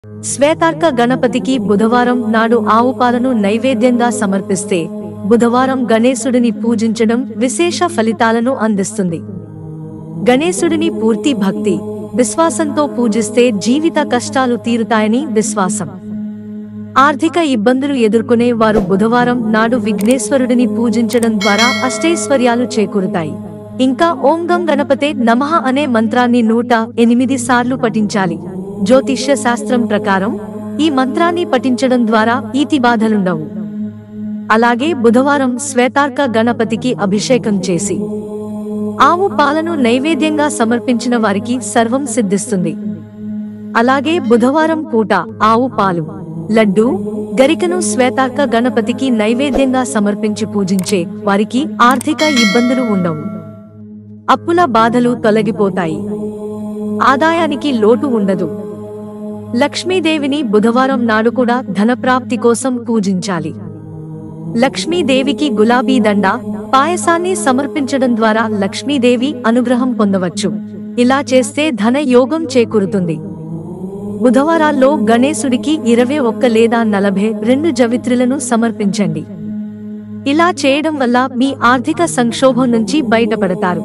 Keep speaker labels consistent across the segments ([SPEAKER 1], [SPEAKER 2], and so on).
[SPEAKER 1] శ్వేతార్క గణపతికి బుధవారం నాడు ఆవు పాలను నైవేద్యంగా సమర్పిస్తే బుధవారం గణేశుడిని పూజించడం విశేష ఫలితాలను అందిస్తుంది గణేశుడిని పూర్తి భక్తి విశ్వాసంతో పూజిస్తే జీవిత కష్టాలు తీరుతాయని విశ్వాసం ఆర్థిక ఇబ్బందులు ఎదుర్కొనే వారు బుధవారం నాడు విఘ్నేశ్వరుడిని పూజించడం ద్వారా అష్టైశ్వర్యాలు చేకూరుతాయి ఇంకా ఓం గం గణపతే నమః అనే మంత్రాన్ని నూట ఎనిమిది సార్లు పఠించాలి జ్యోతిష్య శాస్త్రం ప్రకారం ఈ మంత్రాన్ని పఠించడం ద్వారా ఈతి బాధలుండవు అలాగే బుధవారం శ్వేతార్క గణపతికి అభిషేకం చేసి ఆవు పాలను నైవేద్యంగా సమర్పించిన వారికి సర్వం సిద్ధిస్తుంది అలాగే బుధవారం పూట ఆవు పాలు లడ్డు గరికను శ్వేతార్క గణపతికి నైవేద్యంగా సమర్పించి పూజించే వారికి ఆర్థిక ఇబ్బందులు ఉండవు అప్పుల బాధలు తొలగిపోతాయి ఆదాయానికి లోటు ఉండదు లక్ష్మీదేవిని బుధవారం నాడు కూడా ధనప్రాప్తి కోసం పూజించాలి లక్ష్మీదేవికి గులాబీ దండ పాయసాన్ని సమర్పించడం ద్వారా లక్ష్మీదేవి అనుగ్రహం పొందవచ్చు ఇలా చేస్తే ధన యోగం చేకూరుతుంది బుధవారాల్లో గణేశుడికి ఇరవై ఒక్క లేదా నలభై రెండు జవిత్రులను సమర్పించండి ఇలా చేయడం వల్ల మీ ఆర్థిక సంక్షోభం నుంచి బయటపడతారు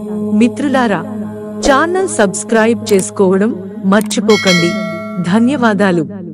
[SPEAKER 1] మిత్రులారా ఛానల్ సబ్స్క్రైబ్ చేసుకోవడం మర్చిపోకండి ధన్యవాదాలు